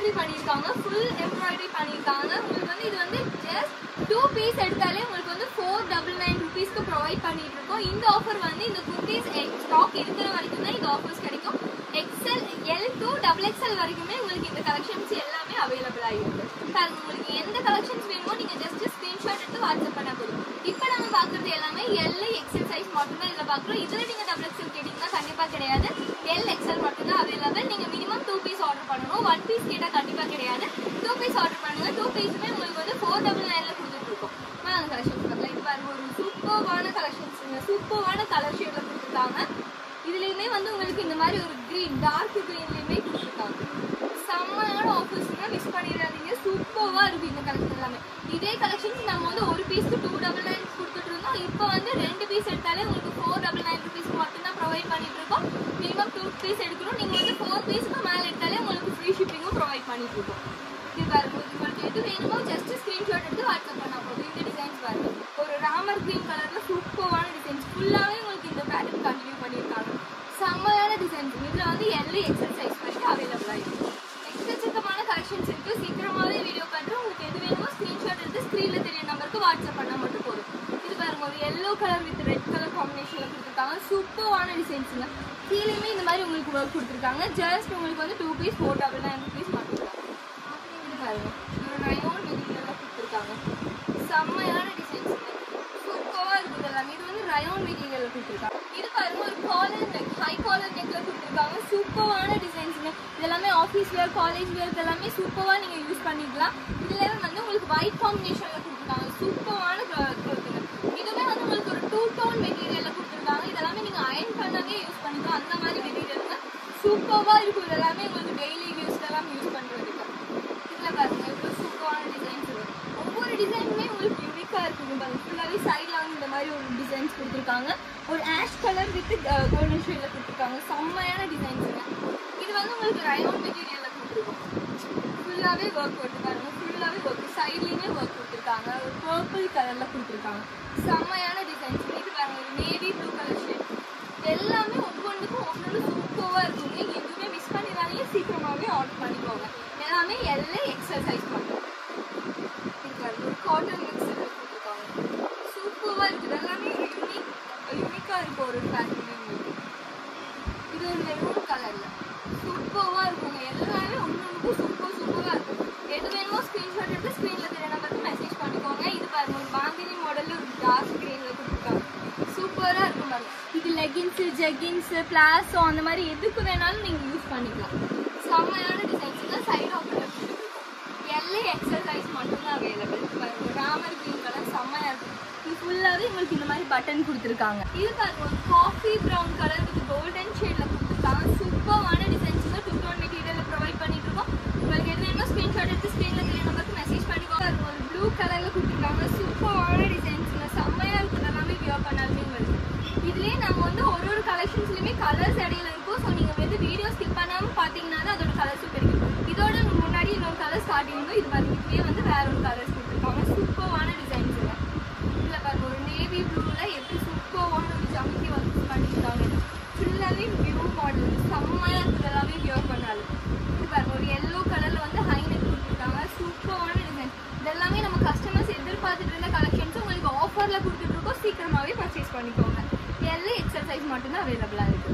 Embroidery பண்ணியிருக்காங்க full embroidery பண்ணியிருக்காங்க உங்களுக்கு வந்து இது வந்து ஜஸ்ட் டூ பீஸ் எடுத்தாலே உங்களுக்கு வந்து ஃபோர் டபுள் நைன் ருபீஸ்க்கு ப்ரொவைட் பண்ணிட்டு இருக்கோம் இந்த ஆஃபர் வந்து இந்த குர்த்திஸ் ஸ்டாக் இருக்கிற வரைக்கும் தான் இந்த ஆஃபர்ஸ் கிடைக்கும் XL L to double XL வரைக்குமே உங்களுக்கு இந்த கலெக்ஷன்ஸ் எல்லாமே அவைலபிள் ஆகிருக்கு பாருங்க உங்களுக்கு எந்த கலெக்ஷன்ஸ் வேணுமோ நீங்க ஜஸ்ட் ஸ்கிரீன்ஷாட் எடுத்து வாட்ஸ்அப் பண்ண போதும் இப்போ நம்ம பார்க்குறது எல்லாமே எல் எக்ஸ்எல் சைஸ் மட்டும் தான் இதில் பார்க்குறோம் இதில் நீங்கள் டபுள் எக்ஸ்எல் கேட்டிங்கன்னா கண்டிப்பாக கிடையாது எல் எக்ஸ்எல் மட்டும் தான் அவைலபிள் நீங்கள் மினிமம் டூ பீஸ் ஆர்டர் பண்ணணும் ஒன் பீஸ் கேட்டால் கண்டிப்பாக கிடையாது டூ பீஸ் ஆர்டர் பண்ணுங்க டூ பீஸுமே உங்களுக்கு வந்து ஃபோர் டபுள் நைனில் கொடுத்துட்ருக்கோம் வாங்க கலெக்ஷன்ஸ் பார்க்கலாம் இது பாருங்க ஒரு சூப்பர்வான கலெக்ஷன்ஸுங்க சூப்பர்வான கலர் ஷேடில் கொடுத்துருக்காங்க இதுலேயுமே வந்து உங்களுக்கு இந்த மாதிரி ஒரு க்ரீன் டார்க் க்ரீன்லேயுமே கொடுத்துருக்காங்க செம்மையான ஆஃபர்ஸ்ங்க மிஸ் பண்ணிடாதீங்க சூப்பராக இருக்கு இந்த கலெக்ஷன் எல்லாமே இதே கலெக்ஷன்ஸ் நம்ம வந்து ஒரு பீஸ்க்கு டூ டபுள் நைன் கொடுத்துட்டு இருந்தோம் இப்போ வந்து ரெண்டு பீஸ் எடுத்தாலே உங்களுக்கு ஃபோர் டபுள் நைன் ருபீஸ் மட்டும்தான் ப்ரொவைட் பண்ணிட்டு இருக்கோம் மினிமம் டூ பீஸ் எடுக்கணும் நீங்கள் வந்து ஃபோர் பீஸ்க்கு மேலே எடுத்தாலே உங்களுக்கு ஃப்ரீ ஷிப்பிங்கும் ப்ரொவைட் பண்ணிட்டு இருக்கோம் இது பாருங்க உங்களுக்கு எது வேணுமோ ஜஸ்ட் ஸ்க்ரீன்ஷாட் எடுத்து வாட்ஸ்அப் பண்ணா போதும் இந்த டிசைன்ஸ் பாருங்க ஒரு ராமர் கிரீன் கலர்ல சூப்பரான டிசைன்ஸ் ஃபுல்லாவே உங்களுக்கு இந்த பேட்டர்ன் கண்டினியூ பண்ணியிருக்காங்க செம்மையான டிசைன்ஸ் இதுல வந்து எல்லை எக்ஸல் சைஸ் வரைக்கும் அவைலபிள் ஆயிருக்கு எக்கச்சக்கமான கலெக்ஷன்ஸ் இருக்கு சீக்கிரமாவே வீடியோ பண்றேன் உங்களுக்கு எது வேணுமோ ஸ்கிரீன்ஷாட் எடுத்து ஸ்க்ரீன்ல தெரிய நம்பருக்கு வாட்ஸ்அப் பண்ணா மட்டும் போதும் இது பாருங்க ஒரு yellow colour with red colour காம்பினேஷன்ல கொடுத்துருக்காங்க சூப்பரான டிசைன்ஸுங்க கீழேயுமே இந்த மாதிரி உங்களுக்கு ஒர்க் கொடுத்துருக்காங்க ஜஸ்ட் உங்களுக்கு வந்து two piece four double nine rupees மட்டும் தான் இது பாருங்க ஒரு ரயோன் மெட்டீரியல்ல கொடுத்துருக்காங்க செம்மையான டிசைன்ஸ் சூப்பரா இருக்குது எல்லாமே இது வந்து ரயோன் மெட்டீரியல்ல கொடுத்துருக்காங்க இது பாருங்க ஒரு காலர் நெக் ஹை காலர் நெக்ல கொடுத்துருக்காங்க சூப்பரான டிசைன்ஸ்ங்க இது எல்லாமே ஆஃபீஸ் வேர் காலேஜ் வேர் எல்லாமே சூப்பரா நீங்க யூஸ் பண்ணிக்கலாம் இதுல வந்து உங்களுக்கு ஒயிட் காம்பினேஷன்ல கொடுத்துருக்காங்க சூப்பரான க்ளோத்துங்க இதுவுமே வந்து உங்களுக்கு ஒரு டூ டோன் மெட்டீரியல்ல கொடுத்துருக்காங்க இதெல்லாமே நீங்க அயன் பண்ணவே யூஸ் பண்ணிக்கலாம் அந்த மாதிரி மெட்டீரியலுங்க சூப்பரா இருக்கும் இது எல்லாமே உங்களுக்கு டெய்லி யூஸ் எல்லாம் யூஸ் பண்றதுக்கு இதுல பாருங்க இவ்வளவு சூப்பரான டிசைன்ஸ் ஒவ்வொரு டிசைனுமே உங்களுக்கு யூனிக்கா இருக்குங்க பாருங்க ஃபுல்லாவே சைட்ல வந்து இந்த மாதிரி ஒரு டிசைன்ஸ் கொடுத்துருக்காங்க ஒரு ஆஷ் கலர் வித் கோல்டன் ஷேட்ல கொடுத்துருக்காங்க செம்மையான டிசைன்ஸுங்க இது வந்து உங்களுக்கு ரயோன் மெட்டீரியல்ல கொடுத்துருக்கோம் ஃபுல்லாவே ஒர்க் போட்டு பாருங்க ஃபுல்லாவே ஒர்க் சைட்லயுமே ஒர்க் கொடுத்துருக்காங்க ஒரு பர்பிள் கலர்ல கொடுத்துருக்காங்க செம்மையான டிசைன்ஸ் இது பாருங்க ஒரு நேவி ப்ளூ கலர் ஷேட் எல்லாமே ஒவ்வொன்றுக்கும் ஒவ்வொன்று சூப்பராக இருக்குங்க எதுவுமே மிஸ் பண்ணிடாதீங்க சீக்கிரமாகவே ஆர்டர் பண்ணிக்கோங்க எல்லாமே எல்லை எக்ஸல் சைஸ் மட்டும் இது பாருங்க ஒரு காட்டன் மிக்ஸ் கொடுத்துருக்காங்க சூப்பராக இருக்குது எல்லாமே யூனிக் யூனிக்காக இருக்கும் ஒரு ஃபேக்ட்ரி இது ஒரு மெரூன் கலர்ல சூப்பராக இருக்குங்க எல்லாமே ஒன்று சூப்பர் சூப்பராக இருக்கும் எது வேணுமோ ஸ்க்ரீன்ஷாட் எடுத்து ஸ்க்ரீனில் தெரிய நம்பருக்கு மெசேஜ் பண்ணிக்கோங்க இது பாருங்க ஒரு பாந்தினி மாடலில் ஒரு டார்க் க்ரீனில் கொடுத்துருக்காங்க சூப்பராக இருக்கும் பாருங்க இது லெகின்ஸு ஜெகின்ஸு பிளாஸோ அந்த மாதிரி எதுக்கு வேணாலும் நீங்கள் யூஸ் பண்ணிக்கலாம் செம்மையான டிசைன்ஸ் தான் சைட் ஆஃபர் எல்லை எக்ஸசைஸ் மட்டும்தான் அவைலபிள் பாருங்க ராமர் கிரீன் கலர் செம்மையாக இருக்கும் இது ஃபுல்லாகவே உங்களுக்கு இந்த மாதிரி பட்டன் கொடுத்துருக்காங்க இது பாருங்க ஒரு coffee brown colour with golden ஷேடில் கொடுத்துருக்காங்க சூப்பரான டிசைன்ஸ் தான் டூ டோன் மெட்டீரியலில் ப்ரொவைட் பண்ணிட்டு இருக்கோம் உங்களுக்கு எது வேணுமோ ஸ்க்ரீன்ஷாட் எடுத்து ஸ்க்ரீனில் தெரிய நம்பருக்கு மெசேஜ் பண்ணிக்கோங்க பாருங்க ஒரு ப்ளூ கலரில் கொடுத்துருக்காங்க சூப்பரான டிசைன்ஸுங்க செம்மையாக இருக்குது எல்லாமே வியர் பண்ணாலுமே வருது இதுலேயே நம்ம வந்து ஒரு ஒரு கலெக்ஷன்ஸ்லையுமே கலர்ஸ் இடையில இருக்கும் ஸோ நீங்கள் வந்து வீடியோ ஸ்கிப் பண்ணாமல் பார்த்தீங்கன்னா தான் அதோட கலர்ஸும் கிடைக்கும் இதோட முன்னாடி இன்னொரு கலர் ஸ்டார்டிங்கும் இது பாருங்க இதுலேயே வந்து வேற ஒரு கலர்ஸ் கொடுத்துருக்காங்க சூப்பரான டிசைன்ஸுங்க இதில் பாருங்க ஒரு நேவி ப்ளூவில் எப்படி சூப்பரான ஒரு ஜம்கி வந்து பண்ணியிருக்காங்க ஃபுல்லாகவே வியூ மாடல் செம்மையாக இருக்குது எல்லாமே வியர் பண்ணாலும் இது பாருங்க ஒரு எல்லோ கலரில் வந்து ஹை நெக் கொடுத்துருக்காங்க சூப்பரான டிசைன் இதெல்லாமே நம்ம கஸ்டமர்ஸ் எதிர்பார்த்துட்டு இருந்த கலெக்ஷன்ஸ் உங்களுக்கு ஆஃபரில் கொடுத்துட்ருக்கோம் சீக்கிரமாகவே பர்ச்சேஸ் பண்ணிக்கோங்க எல்லாம் எக்ஸசைஸ் மட்டும்தான் அவைலபிளாக இருக்குது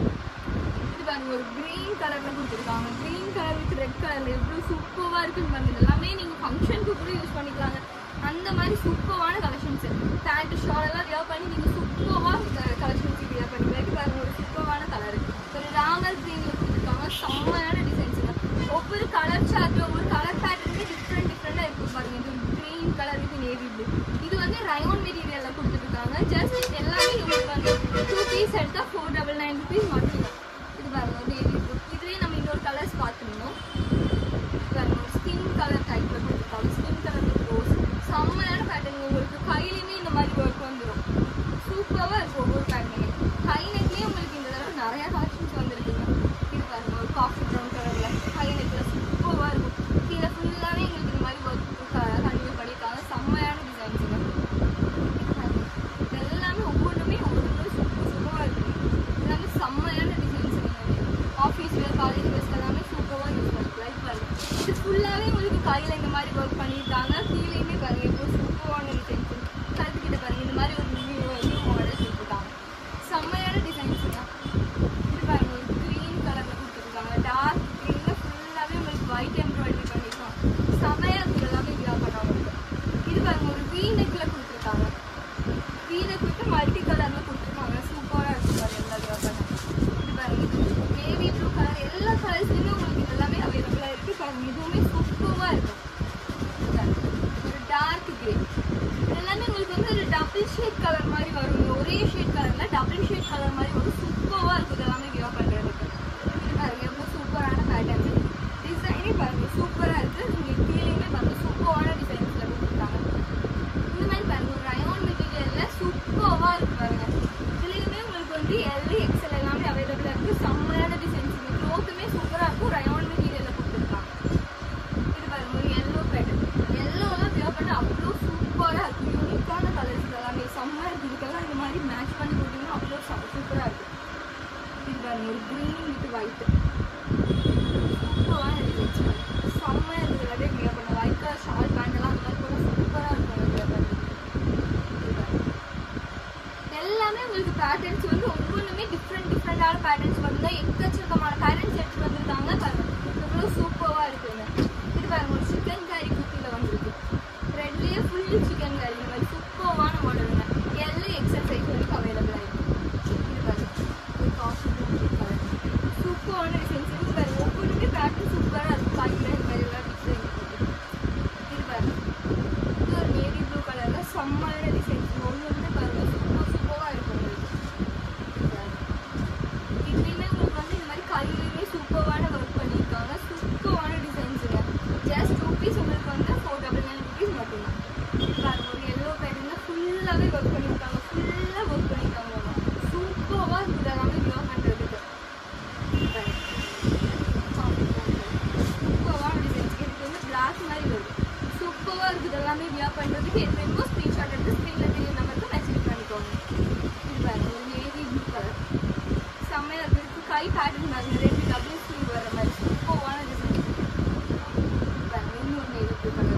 இது பாருங்க ஒரு க்ரீன் கலர்ல கொடுத்துருக்காங்க க்ரீன் கலர் வித் ரெட் கலர்ல எவ்வளோ சூப்பராக இருக்குன்னு பாருங்க எல்லாமே நீங்கள் ஃபங்க்ஷனுக்கு கூட யூஸ் பண்ணிக்கலாங்க அந்த மாதிரி சூப்பரான கலெக்ஷன்ஸ் பேண்ட் ஷால் எல்லாம் வியர் பண்ணி நீங்கள் சூப்பராக கலெக்ஷன்ஸ் வியர் பண்ணிக்கலாம் இது பாருங்க ஒரு சூப்பரான கலர் ஒரு ராமர் க்ரீனில் கொடுத்துருக்காங்க செம்மையான டிசைன்ஸுங்க ஒவ்வொரு கலர் சார்ட் ஒவ்வொரு கலர் பேட்டர்னுமே டிஃப்ரெண்ட் டிஃப்ரெண்டாக இருக்கும் பாருங்க இது க்ரீன் கலர் இது நேவி ப்ளூ இது வந்து ரயோன் மெட்டீரியலில் கொடுத்துருக்காங்க ஜஸ்ட் எல்லாமே உங்களுக்கு வந்து டூ பீஸ் எடுத்தால் ஃபோர் டபுள் நைன் ருபீஸ் மட்டும் இது பாருங்க நேவி ப்ளூ இதுலேயே நம்ம இன்னொரு கலர்ஸ் பார்த்துருந்தோம் இது பாருங்க ஸ்கின் கலர் டைப்பில் கொடுத்துருக்காங்க ஸ்கின் கலர் வித் ரோஸ் செம்மையான பேட்டர்ன் உங்களுக்கு கையிலையுமே இந்த மாதிரி ஒர்க் வந்துடும் சூப்பராக இருக்கும் ஒவ்வொரு பேட்டர்னுமே ஹை நெக்லேயே உங்களுக்கு இந்த தடவை நிறைய கலெக்ஷன்ஸ் வந்துருக்குங்க இது பாருங்க ஒரு காஃபி ப்ரௌன் கலரில் ஹை நெக்கில் சூப்பராக இருக்கும் கீழே ஃபுல்லாகவே எங்களுக்கு இந்த மாதிரி ஒர்க் கண்டினியூ பண்ணியிருக்காங்க செம்மையான டிசைன்ஸுங்க எல்லாமே ஒவ்வொன்றுமே ஒவ்வொரு சூப்பர் சூப்பராக இருக்கும் எல்லாமே செம்மையான கையில இந்த மாதிரி ஒர்க் பண்ணியிருக்காங்க கீழேயுமே பாருங்க இப்போ சூப்பரான டிசைன்ஸ் கழுத்துக்கிட்ட பாருங்க இந்த மாதிரி ஒரு நியூ நியூ மாடல் கொடுத்துருக்காங்க செம்மையான டிசைன்ஸ் தான் இது பாருங்க ஒரு க்ரீன் கலர்ல கொடுத்துருக்காங்க டார்க் க்ரீன்ல ஃபுல்லாவே உங்களுக்கு ஒயிட் எம்ப்ராய்டரி பண்ணிருக்காங்க செம்மையா இருக்கு எல்லாமே வியா பண்ணாம இருக்கு இது பாருங்க ஒரு வீ நெக்ல கொடுத்துருக்காங்க வீ நெக் விட்டு மல்டி கலர்ல கொடுத்துருக்காங்க சூப்பரா இருக்கு பாருங்க எல்லா வியா பண்ண இது பாருங்க இது நேவி ப்ளூ கலர் எல்லா கலர்ஸ்லயுமே உங்களுக்கு இது எல்லாமே அவைலபிளா இருக்கு பாருங்க இதுவுமே சூப்பரா இருக்கும் இது பாருங்க. ஒரு டார்க் கிரே எல்லாமே உங்களுக்கு வந்து ஒரு டபுள் ஷேட் கலர் மாதிரி வரும் ஒரே ஷேட் கலர்ல டபுள் ஷேட் கலர் மாதிரி வரும் சூப்பரா இருக்கும் இது எல்லாமே வியா பண்றதுக்கு இது பாருங்க எவ்வளவு சூப்பரான பேட்டர்ன் டிசைனே பாருங்க சூப்பரா இருக்கு உங்களுக்கு கீழேயுமே பாருங்க சூப்பரான டிசைன்ஸ்ல கொடுத்துருக்காங்க இந்த மாதிரி பாருங்க ஒரு ரயான் மெட்டீரியல்ல சூப்பராவா இருக்கு பாருங்க இதுலயுமே உங்களுக்கு வந்து எல் எக்ஸ்எல் எல்லாமே அவைலபிளா இருக்கு செம்மையான டிசைன்ஸ் க்ளோத்துமே சூப்பரா இருக்கும் ரயான் மெட்டீரியல்ல கொடுத்துருக்காங்க இது பாருங்க ஒரு எல்லோ பேட்டர்ன் எல்லோலாம் வியர் பண்ண அவ்வளோ சூப்பரா இருக்கு யூனிக்கான கலர்ஸ் எல்லாமே செம்மையா இருக்கு இதுக்கெல்லாம் இந்த மாதிரி மேட்ச் பண்ணி போட்டீங்கன்னா அவ்வளோ சூப்பரா இருக்கு இது பாருங்க ஒரு க்ரீன் வித் ஒயிட் சூப்பரான டிசைன்ஸ் செம்மையா இருக்கு எல்லாமே வியர் பண்ண ஒயிட் கலர் ஷால் பேண்ட் எல்லாம் அந்த மாதிரி கூட சூப்பரா இருக்கும் வியர் பண்ண எல்லாமே உங்களுக்கு பேட்டர்ன்ஸ் வந்து ஒவ்வொன்றுமே டிஃப்ரெண்ட் டிஃப்ரெண்டான பேட்டர்ன்ஸ் வந்து எக்கச்சக்கமான பேட்டர்ன்ஸ் எடுத்து வந்திருக்காங்க பாருங்க எவ்வளோ சூப்பராக இருக்குங்க இது பாருங்க ஒரு சிக்கன் கறி குட்டியில் வந்திருக்கு ரெட்லேயே ஃபுல் சிக்கன் கறி இந்த மாதிரி சூப்பரான மாடலுங்க எல்லு எக்ஸல் சைஸ் வரைக்கும் அவைலபிளாக இருக்கு இது பாருங்க ஒரு காஃபி கலர் சூப்பரான டிசைன்ஸ் இது பாருங்க ஒவ்வொன்றுமே பேட்டர்ன் சூப்பராக இருக்கும் கையில் இந்த மாதிரி எல்லாம் டிசைன் இது பாருங்க இது ஒரு நேவி ப்ளூ கலர்ல செம்மையான டிசைன்ஸ் ஒன்று ஒன்று பாருங்க சூப்பர் சூப்பராக இருக்கும் உங்களுக்கு இதுலேயுமே உங்களுக்கு வந்து இந்த மாதிரி கையிலையுமே சூப்பரான ஒர்க் பண்ணியிருக்காங்க சூப்பரான டிசைன்ஸுங்க ஜஸ்ட் டூ பீஸ் உங்களுக்கு வந்து ஃபோர் டபுள் நைன் ருபீஸ் மட்டும்தான் இது பாருங்க ஒரு எல்லோ பேட்டர்ல ஃபுல்லாகவே ஒர்க் பண்ணியிருக்காங்க ஃபுல்லாக ஒர்க் பண்ணியிருக்காங்க சூப்பராக இருக்குது எல்லாமே வியர் பண்ணுறதுக்கு சூப்பரான டிசைன்ஸ் இதுக்கு வந்து பிளாக் மாதிரி வருது சூப்பராக இருக்குது எல்லாமே வியர் பண்ணுறதுக்கு எது வேணுமோ ஸ்க்ரீன்ஷாட் எடுத்து ஸ்க்ரீனில் தெரிய நம்பருக்கு மெசேஜ் பண்ணிக்கோங்க இது பாருங்க ஒரு நேவி ப்ளூ கலர் செம்மையாக இருக்கு இதுக்கு கை பேட்டர்ன் பாருங்க ரெண்டு டபுள் ஸ்லீவ் வர மாதிரி சூப்பரான டிசைன் பாருங்க இன்னொரு நேவி ப்ளூ கலர்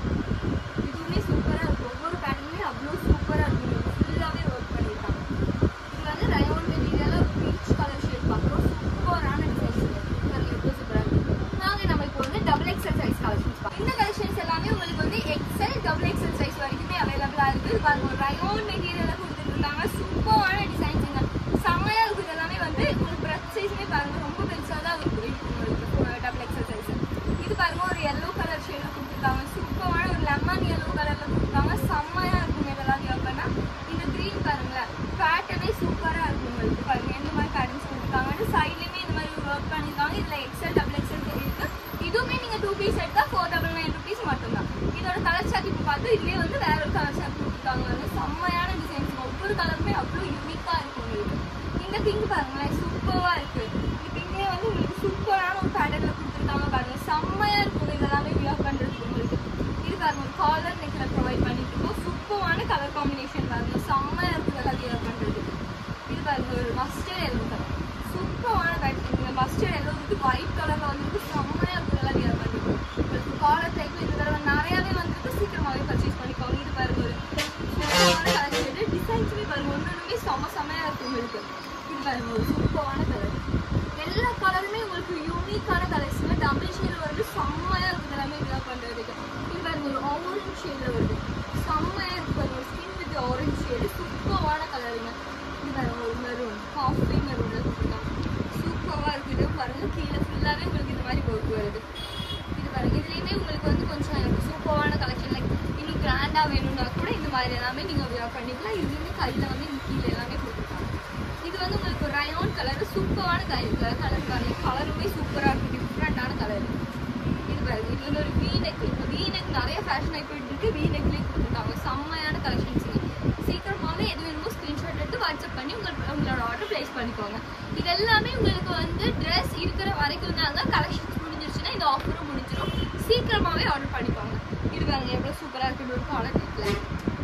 இதுவுமே சூப்பராக இருக்கும் ஒவ்வொரு பேட்டர்னுமே அவ்வளோ சூப்பராக இருக்கும் ஃபுல்லாகவே ஒர்க் பண்ணியிருக்காங்க இது வந்து ரயோன் மெட்டீரியலில் ஒரு பீச் கலர் ஷேட் பார்க்குறோம் சூப்பரான டிசைன்ஸ் பாருங்க எவ்வளோ சூப்பராக இருக்கும் வாங்க நம்ம இப்போ வந்து டபுள் எக்ஸல் சைஸ் கலெக்ஷன்ஸ் பார்க்கலாம் இந்த கலெக்ஷன்ஸ் எல்லாமே உங்களுக்கு வந்து எக்ஸல் டபுள் எக்ஸல் சைஸ் வரைக்குமே அவைலபிளாக இருக்குது இது பாருங்க ஒரு ரயோன் மெட்டீரியலில் கொடுத்துருக்காங்க சூப்பரான டிசைன்ஸுங்க செம்மையாக இருக்குது எல்லாமே வந்து உங்களுக்கு ப்ரெஸ் சைஸுமே பாருங்க ரொம்ப பெருசாக தான் இருக்குது உங்களுக்கு டபுள் எக்ஸல் சைஸ் இது பாருங்க ஒரு எல்லோ கலர் ஷேடில் கொடுத்துருக்காங்க சூப்பரான ஒரு லெமன் எல்லோ கலரில் கொடுத்துருக்காங்க செம்மையாக இருக்கும் இதெல்லாம் வியர் பண்ணால் இந்த க்ரீன் பாருங்களேன் பேட்டர்னே சூப்பராக இருக்கும் உங்களுக்கு பாருங்க எந்த மாதிரி பேட்டர்ன்ஸ் கொடுத்துருக்காங்கன்னு சைட்லேயுமே இந்த மாதிரி ஒர்க் பண்ணியிருக்காங்க இதில் எக்ஸல் டபுள் எக்ஸல் இருக்கு இதுவுமே நீங்கள் டூ பீஸ் எடுத்தால் ஃபோர் டபுள் நைன் ருபீஸ் மட்டும்தான் இதோட கலர் சார்ட் இப்போ பார்த்து இதுலேயே வந்து வேற ஒரு கலர் சார்ட் கொடுத்துருக்காங்க வந்து செம்மையான டிசைன்ஸ் ஒவ்வொரு கலருமே அவ்வளோ யூனிக்காக இருக்கும் உங்களுக்கு இந்த பிங்க் பாருங்களேன் சூப்பராக இருக்கு இந்த பிங்கே வந்து உங்களுக்கு சூப்பரான ஒரு பேட்டர்னில் கொடுத்துருக்காங்க பாருங்க செம்மையாக இருக்கும் இதெல்லாமே வியர் பண்ணுறதுக்கு உங்களுக்கு இது பாருங்க ஒரு காலர் நெக்கில் ப்ரொவைட் பண்ணிட்டு இருக்கோம் சூப்பரான கலர் காம்பினேஷன் பாருங்க செம்மையாக இருக்கும் இதெல்லாம் வியர் பண்ணுறதுக்கு இது பாருங்க ஒரு மஸ்டர்ட் எல்லோ கலர் சூப்பரான பேட்டர்ன் இந்த மஸ்டர்ட் எல்லோ வந்து ஒயிட் கலரில் வந்துருக்கு செம்மையாக இருக்கும் இதெல்லாம் வியர் பண்ணுறது உங்களுக்கு காலர் டைப் இந்த தடவை நிறையாவே வந்துருக்கு சீக்கிரமாகவே பர்ச்சேஸ் பண்ணிக்கோங்க இது பாருங்க ஒரு சூப்பரான கலர் டிசைன்ஸுமே பாருங்க ஒன்று ஒன்றுமே செம்ம செம்மையாக இருக்கும் உங்களுக்கு இது பாருங்க ஒரு சூப்பரான கலர் எல்லா கலருமே உங்களுக்கு யூனிக்கான கலர்ஸ்ல டபுள் ஷேட் வருது செம்மையா இருக்கு எல்லாமே வியர் பண்றதுக்கு இது பாருங்க ஒரு ஆரஞ்சு ஷேட்ல வருது செம்மையா இருக்கு பாருங்க ஒரு ஸ்கின் வித் ஆரஞ்சு ஷேடு சூப்பரான கலருங்க இது பாருங்க ஒரு மெரூன் காஃபி மெரூன்ல கொடுத்துருக்காங்க சூப்பரா இருக்கு இது பாருங்க கீழே ஃபுல்லாவே உங்களுக்கு இந்த மாதிரி ஒர்க் வருது இது பாருங்க இதுலயுமே உங்களுக்கு வந்து கொஞ்சம் சூப்பரான கலெக்ஷன் லைக் இன்னும் கிராண்டா வேணும்னா கூட இந்த மாதிரி எல்லாமே நீங்க வியர் பண்ணிக்கலாம் இதுலயுமே கையில வந்து இங்க கீழே எல்லாமே கொடுத்துருக்காங்க இது வந்து உங்களுக்கு ஒரு ரயான் கலர் சூப்பரான கலர் கலர் பாருங்க கலருமே சூப்பரா இருக்கு டிஃப்ரெண்டான கலர் இது பாருங்க இது வந்து ஒரு வீ நெக் இப்போ வீ நெக் நிறைய ஃபேஷன் போயிட்டு இருக்கு வீ நெக்லேயே கொடுத்துருக்காங்க செம்மையான கலெக்ஷன்ஸ் சீக்கிரமாவே எது வேணுமோ ஸ்க்ரீன்ஷாட் எடுத்து வாட்ஸ்அப் பண்ணி உங்கள் உங்களோட ஆர்டர் ப்ளேஸ் பண்ணிக்கோங்க இது எல்லாமே உங்களுக்கு வந்து ட்ரெஸ் இருக்கிற வரைக்கும் தாங்க கலெக்ஷன்ஸ் முடிஞ்சிருச்சுன்னா இந்த ஆஃபரும் முடிஞ்சிடும் சீக்கிரமாவே ஆர்டர் பண்ணிக்கோங்க இது பாருங்க எவ்வளோ சூப்பராக இருக்குது ஒரு காலர் நெக்கில்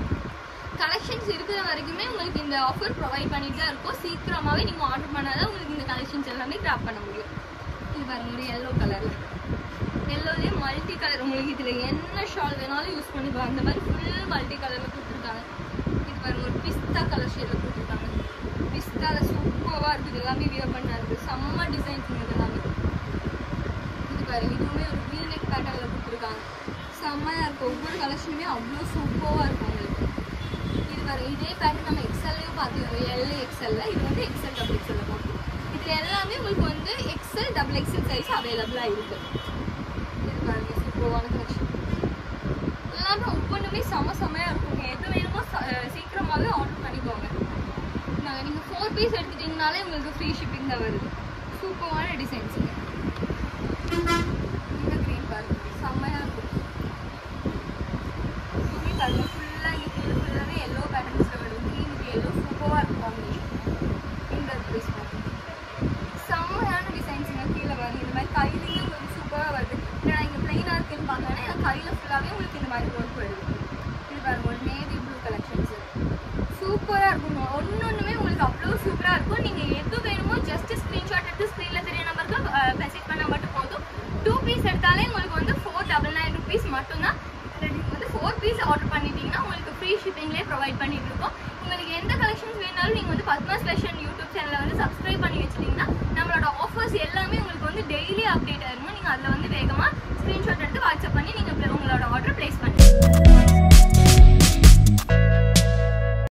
கலெக்ஷன்ஸ் இருக்கிற வரைக்குமே உங்களுக்கு இந்த ஆஃபர் ப்ரொவைட் பண்ணிட்டு தான் இருக்கும் சீக்கிரமாகவே நீங்கள் ஆர்டர் பண்ணாதான் உங்களுக்கு இந்த கலெக்ஷன்ஸ் எல்லாமே கிராப் பண்ண முடியும் இது பாருங்க ஒரு எல்லோ கலரில் எல்லோலயே மல்டி கலர் உங்களுக்கு இதுல என்ன ஷால் வேணாலும் யூஸ் பண்ணிக்கலாம் அந்த மாதிரி ஃபுல் மல்டி கலர்ல கொடுத்துருக்காங்க இது பாருங்க ஒரு பிஸ்தா கலர் ஷேட்ல கொடுத்துருக்காங்க பிஸ்தால சூப்பரா இருக்குது எல்லாமே வியர் பண்ணா இருக்கு செம்ம டிசைன்ஸ் இது எல்லாமே இது பாருங்க இதுவுமே ஒரு வீநெக் பேட்டர்ல கொடுத்துருக்காங்க செம்மையா இருக்கும் ஒவ்வொரு கலெக்ஷனுமே அவ்வளோ சூப்பராக இருக்கும் உங்களுக்கு இது பாருங்க இதே பேட்டர்ன் நம்ம எக்ஸல்லையும் பார்த்துருக்கோம் எல் எக்ஸல்ல இது வந்து எக்ஸல் டபுள் எக்ஸல்ல பார்ப்போம் இது எல்லாமே உங்களுக்கு வந்து எக்ஸல் டபுள் எக்ஸல் சைஸ் அவைலபிளா இருக்கு இது பாருங்க சூப்பரான கலெக்ஷன் எல்லாமே ஒவ்வொன்றுமே செம செமையா இருக்குங்க எது வேணுமோ ச- அஹ் சீக்கிரமாவே ஆர்டர் பண்ணிக்கோங்க நாங்கள் நீங்கள் ஃபோர் பீஸ் எடுத்துட்டீங்கனாலே உங்களுக்கு ஃப்ரீ ஷிப்பிங் தான் வருது சூப்பரான டிசைன்ஸுங்க இந்த க்ரீன் பாருங்க செம்மையா இருக்கும் துணி பாருங்க ஃபுல்லாக இங்கே கீழே ஃபுல்லாகவே எல்லோ பேட்டர்ன்ஸில் வரும் க்ரீனுக்கு எல்லோ சூப்பராக இருக்கும் காம்பினேஷன் இந்த ப்ரைஸ் பாருங்க செம்மையான டிசைன்ஸுங்க கீழே வருது இந்த மாதிரி கையிலையும் உங்களுக்கு சூப்பராக வருது ஏன்னா இங்கே பிளைனாக இருக்குன்னு பார்க்கணும் ஏன்னா கையில் ஃபுல்லாகவே உங்களுக்கு இந்த மாதிரி ஒர்க் வருது இது பாருங்க ஒரு நேவி ப்ளூ கலெக்ஷன்ஸ் சூப்பராக இருக்கும் ஒன்று ஒன்றுமே உங்களுக்கு அவ்வளோ சூப்பராக இருக்கும் நீங்கள் எது வேணுமோ ஜஸ்ட் ஸ்க்ரீன்ஷாட் எடுத்து ஸ்க்ரீனில் தெரிய நம்பருக்கு மெசேஜ் பண்ணால் மட்டும் போதும் டூ பீஸ் எடுத்தாலே உங்களுக்கு வந்து ஃபோர் டபுள் நைன் ருபீஸ் மட்டும்தான் நீங்கள் வந்து ஃபோர் பீஸ் ஆர்டர் பண்ணிட்டீங்கன்னா உங்களுக்கு ஃப்ரீ ஷிப்பிங்லேயே ப்ரொவைட் பண்ணிட்டு இருக்கோம் உங்களுக்கு எந்த கலெக்ஷன்ஸ் வேணாலும் நீங்கள் வந்து பத்மாஸ் ஃபேஷன் யூடியூப் சேனலை வந்து சப்ஸ்கிரைப் பண்ணி வச்சிட்டிங்கன்னா நம்மளோட ஆஃபர்ஸ் எல்லாமே உங்களுக்கு வந்து டெய்லி அப்டேட் ஆயிருக்கும் நீங்கள் அதில் வந்து வேகமாக ஸ்க்ரீன்ஷாட் எடுத்து வாட்ஸ்அப் பண்ணி நீங்கள் உங்களோட ஆர்டர் ப்ளேஸ் பண்ணி